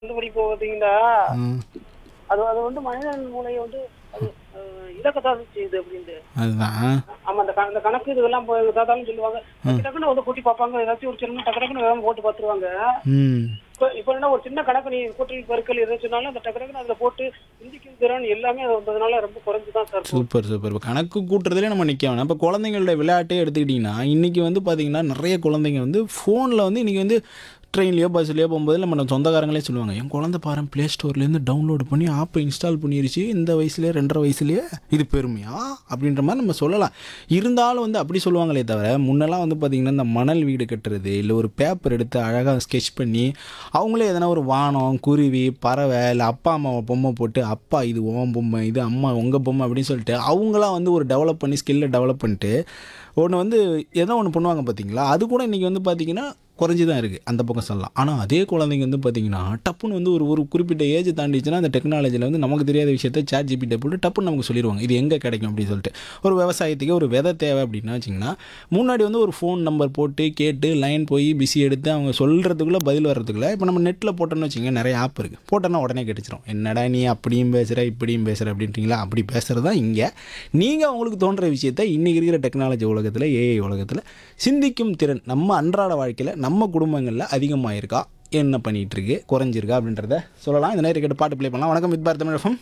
கண்டுபிடி போவீங்களா ம், அது அது வந்து மனிதன் மூளையை வந்து அது அஹ், இழக்கத்தான் செய்யுது அப்படின்ட்டு அதுதான் ஆமா அந்த க- அந்த கணக்கு இதெல்லாம் போய் தாத்தாலும் சொல்லுவாங்க டக்கு டக்குன்னு வந்து கூட்டி பார்ப்பாங்க ஏதாச்சும் ஒரு சின்ன டக்கு டக்குன்னு வேகமா போட்டு பார்த்துருவாங்க ம் இப்போ இப்போ என்ன ஒரு சின்ன கணக்கு நீ கூட்டல் பெருக்கல் எது சொன்னாலும் அந்த டக்கு டக்குன்னு அதில் போட்டு சிந்திக்கும் திறன் எல்லாமே அது வந்ததுனால ரொம்ப குறைஞ்சு தான் சார் சூப்பர் சூப்பர் இப்போ கணக்கு கூட்டுறதுலேயே நம்ம நிற்க வேணாம் இப்போ குழந்தைங்களோட விளையாட்டே எடுத்துக்கிட்டிங்கன்னா இன்றைக்கி வந்து பார்த்திங்கன்னா நிறைய குழந்தைங்க வந்து ஃபோனில் வந்து இன்றைக்கி வந்து ட்ரெயின்லையோ பஸ்லையோ போகும்போது நம்ம சொந்தக்காரங்களே சொல்லுவாங்க என் குழந்தை பாரு ப்ளே ஸ்டோர்லேருந்து டவுன்லோட் பண்ணி ஆப்பை இன்ஸ்டால் பண்ணிருச்சு இந்த வயசுலேயே ரெண்டரை வயசுலேயே இது பெருமையா அப்படின்ற மாதிரி நம்ம சொல்லலாம் இருந்தாலும் வந்து அப்படி சொல்லுவாங்களே தவிர முன்னெல்லாம் வந்து பார்த்திங்கன்னா இந்த மணல் வீடு கட்டுறது இல்லை ஒரு பேப்பர் எடுத்து அழகாக ஸ்கெட்ச் பண்ணி அவங்களே எதனா ஒரு வானம் குருவி பறவை இல்லை அப்பா அம்மாவை பொம்மை போட்டு அப்பா இது உன் பொம்மை இது அம்மா உங்கள் பொம்மை அப்படின்னு சொல்லிட்டு அவங்களாம் வந்து ஒரு டெவலப் பண்ணி ஸ்கில்லை டெவலப் பண்ணிட்டு ஒன்று வந்து ஏதோ ஒன்று பண்ணுவாங்க பார்த்தீங்களா அது கூட இன்றைக்கி வந்து பார்த்திங்கன்னா குறைஞ்சி தான் இருக்குது அந்த பக்கம் சொல்லலாம் ஆனால் அதே குழந்தைங்க வந்து பார்த்திங்கன்னா டப்புன்னு வந்து ஒரு ஒரு குறிப்பிட்ட ஏஜ் தாண்டிச்சுன்னா அந்த டெக்னாலஜியில் வந்து நமக்கு தெரியாத விஷயத்த சேட் ஜிபிட்ட போட்டு டப்புன்னு நமக்கு சொல்லிடுவாங்க இது எங்கே கிடைக்கும் அப்படின்னு சொல்லிட்டு ஒரு விவசாயத்துக்கு ஒரு விதை தேவை அப்படின்னா வச்சிங்கன்னா முன்னாடி வந்து ஒரு ஃபோன் நம்பர் போட்டு கேட்டு லைன் போய் பிஸி எடுத்து அவங்க சொல்கிறதுக்குள்ளே பதில் வர்றதுக்குள்ளே இப்போ நம்ம நெட்டில் போட்டோன்னு வச்சுங்க நிறைய ஆப் இருக்குது போட்டோன்னா உடனே கிடைச்சிரும் என்னடா நீ அப்படியும் பேசுகிற இப்படியும் பேசுகிற அப்படின்றீங்களா அப்படி பேசுகிறது தான் இங்கே நீங்கள் அவங்களுக்கு தோன்ற விஷயத்த இன்றைக்கி இருக்கிற டெக்னாலஜி உலகத்தில் ஏஐ உலகத்தில் சிந்திக்கும் திறன் நம்ம அன்றாட வாழ்க்கையில் நம்ம குடும்பங்களில் அதிகமாக இருக்கா என்ன பண்ணிகிட்டு இருக்கு குறைஞ்சிருக்கா அப்படின்றத சொல்லலாம் இந்த நேரம் கேட்டு பாட்டு ப்ளே பண்ணலாம் வணக்கம் வித் பாரத் தமிழகம்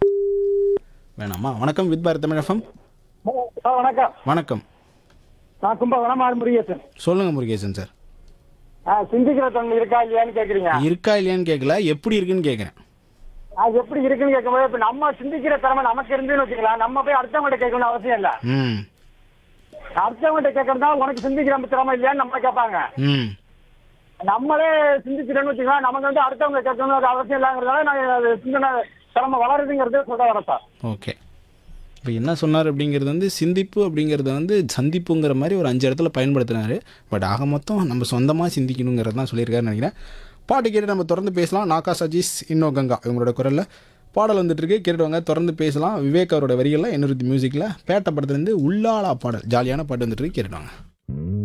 வேணாமா வணக்கம் வித் பாரத் தமிழகம் சார் வணக்கம் வணக்கம் நான் கும்பகோணம் ஆர் முருகேசன் சொல்லுங்கள் முருகேசன் சார் ஆ, சிந்திக்கிற தொழில் இருக்கா இல்லையான்னு கேக்குறீங்க இருக்கா இல்லையான்னு கேட்கல எப்படி இருக்குன்னு கேட்குறேன் அது எப்படி இருக்குன்னு கேட்கும்போது இப்ப நம்ம சிந்திக்கிற திறமை நமக்கு இருந்துன்னு வச்சுக்கலாம் நம்ம போய் அடுத்தவங்கள்ட்ட கேட்கணும்னு அவசியம் இல்ல ம் அடுத்தவங்கள்ட்ட கேட்கறதா உனக்கு சிந்திக்கிற திறமை இல்லையான்னு நம்ம கேட்பாங்க ம் நம்மளே சிந்திக்கிறோம்னு வச்சுக்கலாம் நமக்கு வந்து அடுத்தவங்க கேட்கணும்னு அவசியம் இல்லைங்கிறதால நான் அது சிந்தனை திறமை வளருதுங்கிறது சொல்ல வரேன் சார் ஓகே இப்போ என்ன சொன்னார் அப்படிங்கிறது வந்து சிந்திப்பு அப்படிங்கிறத வந்து சந்திப்புங்கிற மாதிரி ஒரு அஞ்சு இடத்துல பயன்படுத்தினார் பட் ஆக மொத்தம் நம்ம சொந்தமாக சிந்திக்கணுங்கிறது தான் சொல்லியிருக்காருன்னு நினைக்கிறேன் பாட்டு கேட்டு நம்ம தொடர்ந்து பேசலாம் நாகா சஜீஸ் இன்னோ கங்கா இவங்களோட குரலில் பாடல் வந்துட்டு இருக்கு கேட்டுவாங்க தொடர்ந்து பேசலாம் விவேக் அவரோட வரிகளில் என்னுறுதி மியூசிக்கில் பேட்ட படத்துலேருந்து உள்ளாளா பாடல் ஜாலியான பாட்டு வந்துட்டு இருக்கு கேட்டுவாங்க